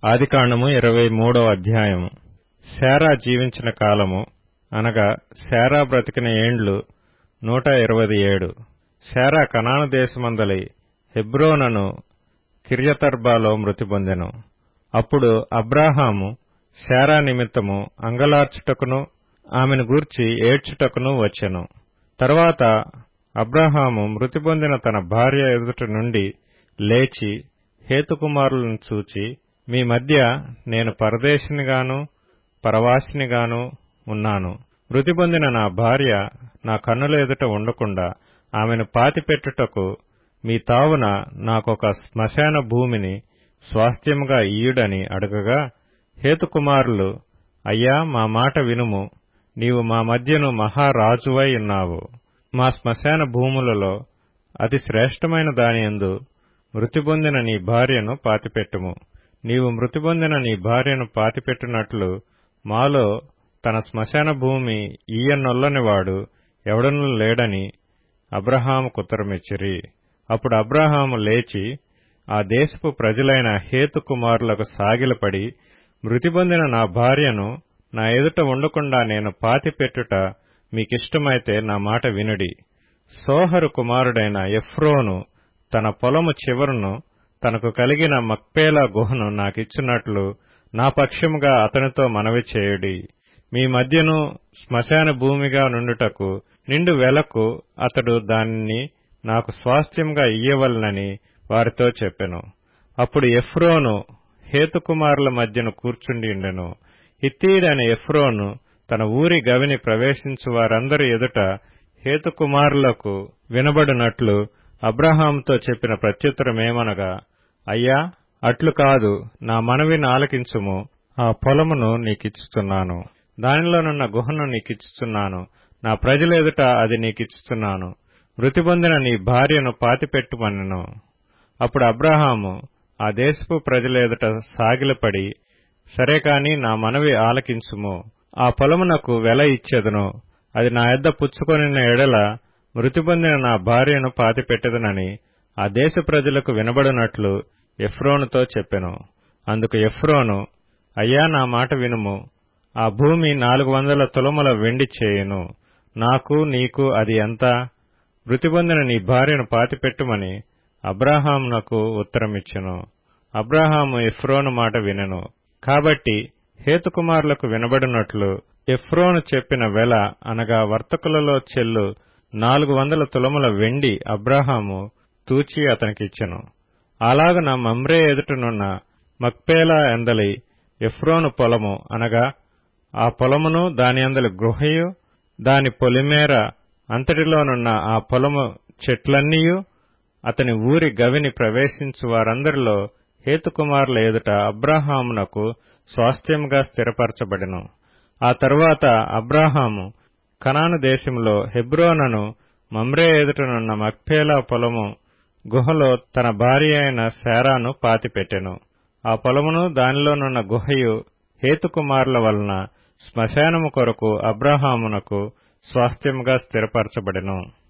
ఆదికాండము ఇరవై మూడవ అధ్యాయము శారా జీవించిన కాలము అనగా శారా బ్రతికిన ఏండ్లు నూట ఇరవై ఏడు శారా కనాను దేశమందలి హెబ్రోనను కిర్యతర్బాలో మృతి పొందెను అప్పుడు అబ్రాహాము శారా నిమిత్తము అంగలార్చుటకును ఆమెను గూర్చి ఏడ్చుటకును వచ్చెను తరువాత అబ్రాహాము మృతి పొందిన తన భార్య ఎదుట నుండి లేచి హేతుకుమారులను చూచి మీ మధ్య నేను పరదేశినిగాను పరవాసినిగాను ఉన్నాను మృతి పొందిన నా భార్య నా కన్నుల ఎదుట ఉండకుండా ఆమెను పాతిపెట్టుటకు మీ తావున నాకొక శ్మశాన భూమిని స్వాస్థ్యముగా ఇయ్యుడని అడగగా హేతుకుమారులు అయ్యా మా మాట వినుము నీవు మా మధ్యను మహారాజువై ఉన్నావు మా శ్మశాన భూములలో అతి శ్రేష్టమైన దానియందు మృతి పొందిన నీ భార్యను పాతిపెట్టుము నీవు మృతి పొందిన నీ భార్యను పాతిపెట్టునట్లు మాలో తన శ్మశాన భూమి ఈయనొల్లనివాడు ఎవడనూ లేడని అబ్రహాము కుత్తరమిచ్చిరి అప్పుడు అబ్రహాము లేచి ఆ దేశపు ప్రజలైన హేతు కుమారులకు సాగిలపడి మృతి పొందిన నా భార్యను నా ఎదుట ఉండకుండా నేను పాతిపెట్టుట మీకిష్టమైతే నా మాట వినుడి సోహరు కుమారుడైన ఎఫ్రోను తన పొలము చివరను తనకు కలిగిన మక్పేలా గుహను నాకిచ్చున్నట్లు నా పక్షముగా అతనితో మనవి చేయుడి మీ మధ్యను శ్మశాన భూమిగా నుండుటకు నిండు వెలకు అతడు దానిని నాకు స్వాస్థ్యంగా ఇయ్యవలనని వారితో చెప్పెను అప్పుడు ఎఫ్రోను హేతుకుమారుల మధ్యను కూర్చుండిండెను హిత్తీడని ఎఫ్రోను తన ఊరి గవిని ప్రవేశించు వారందరి ఎదుట హేతుకుమారులకు వినబడినట్లు అబ్రహాంతో చెప్పిన ప్రత్యుత్తరమేమనగా అయ్యా అట్లు కాదు నా మనవిని ఆలకించుము ఆ పొలమును నీకిచ్చుతున్నాను దానిలోనున్న గుహను నీకిచ్చుతున్నాను నా ప్రజల ఎదుట అది నీకిచ్చుతున్నాను మృతి పొందిన నీ భార్యను పాతిపెట్టుమనెను అప్పుడు అబ్రహాము ఆ దేశపు ప్రజల ఎదుట సాగిలపడి సరే కాని నా మనవి ఆలకించుము ఆ పొలమునకు వెల ఇచ్చెదను అది నా యొద్ద పుచ్చుకొనిన ఎడల మృతి పొందిన నా భార్యను పాతిపెట్టెదనని ఆ దేశ ప్రజలకు వినబడినట్లు ఎఫ్రోనుతో చెప్పెను అందుకు ఎఫ్రోను అయ్యా నా మాట వినుము ఆ భూమి నాలుగు వందల తులముల వెండి చేయును నాకు నీకు అది ఎంత మృతి పొందిన నీ భార్యను పాతిపెట్టుమని అబ్రాహామునకు ఉత్తరమిచ్చెను అబ్రాహాము ఎఫ్రోను మాట వినెను కాబట్టి హేతుకుమారులకు వినబడినట్లు ఎఫ్రోను చెప్పిన వెల అనగా వర్తకులలో చెల్లు నాలుగు వందల తులముల వెండి అబ్రాహాము తూచి అతనికిచ్చెను అలాగున మమ్రే ఎదుటనున్న మక్పేలా ఎందలి ఎఫ్రోను పొలము అనగా ఆ పొలమును దాని అందలి గృహయు దాని పొలిమేర అంతటిలోనున్న ఆ పొలము చెట్లన్నీయు అతని ఊరి గవిని ప్రవేశించు వారందరిలో హేతుకుమారుల ఎదుట అబ్రాహామునకు స్వాస్థ్యముగా స్థిరపరచబడెను ఆ తరువాత అబ్రాహాము కనాను దేశంలో హెబ్రోనను మమ్రే ఎదుటనున్న మక్పేలా పొలము గుహలో తన భార్య అయిన శారాను పాతిపెట్టెను ఆ పొలమును దానిలోనున్న గుహయు హేతుకుమారుల వలన శ్మశానము కొరకు అబ్రహామునకు స్వాస్థ్యముగా స్థిరపరచబడెను